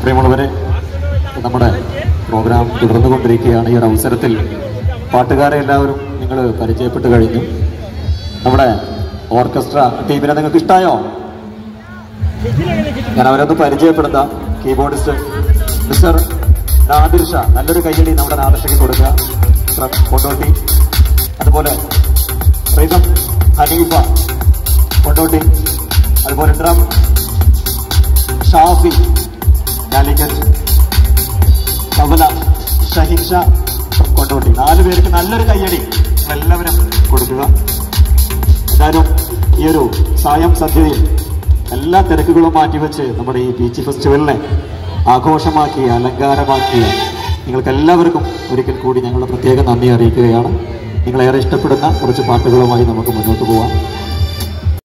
പ്രിയമുള്ളവരെ നമ്മുടെ പ്രോഗ്രാം തുടർന്നുകൊണ്ടിരിക്കുകയാണ് ഈ ഒരു അവസരത്തിൽ പാട്ടുകാരെ എല്ലാവരും നിങ്ങൾ പരിചയപ്പെട്ട് കഴിഞ്ഞു നമ്മുടെ ഓർക്കസ്ട്ര ടീമിനെ നിങ്ങൾക്ക് ഇഷ്ടമായോ ഞാൻ അവരൊന്ന് പരിചയപ്പെടുത്താം കീബോർഡിസ്റ്റ് മിസ്റ്റർ നാദിർ ഷാ നല്ലൊരു കയ്യടി നമ്മുടെ നാദർഷയ്ക്ക് കൊടുക്കുക ഫ്രം കൊണ്ടോട്ടി അതുപോലെ റിതം ഹനീഫ കൊണ്ടോട്ടി അതുപോലെ ഡ്രം ഷാഫി കാലിക്കറ്റ് കവല ഷഹീൻ ഷാ കൊണ്ടോട്ടി നാല് പേർക്ക് നല്ലൊരു കയ്യടി എല്ലാവരും കൊടുക്കുക എന്തായാലും ഈ ഒരു സായം സദ്യയിൽ എല്ലാ തിരക്കുകളും മാറ്റിവെച്ച് നമ്മുടെ ഈ ബീച്ച് ഫെസ്റ്റിവലിനെ ആഘോഷമാക്കി അലങ്കാരമാക്കി നിങ്ങൾക്ക് എല്ലാവർക്കും ഒരിക്കൽ കൂടി ഞങ്ങളുടെ പ്രത്യേക നന്ദി അറിയിക്കുകയാണ് നിങ്ങളേറെ ഇഷ്ടപ്പെടുന്ന കുറച്ച് പാട്ടുകളുമായി നമുക്ക് മുന്നോട്ട് പോവാം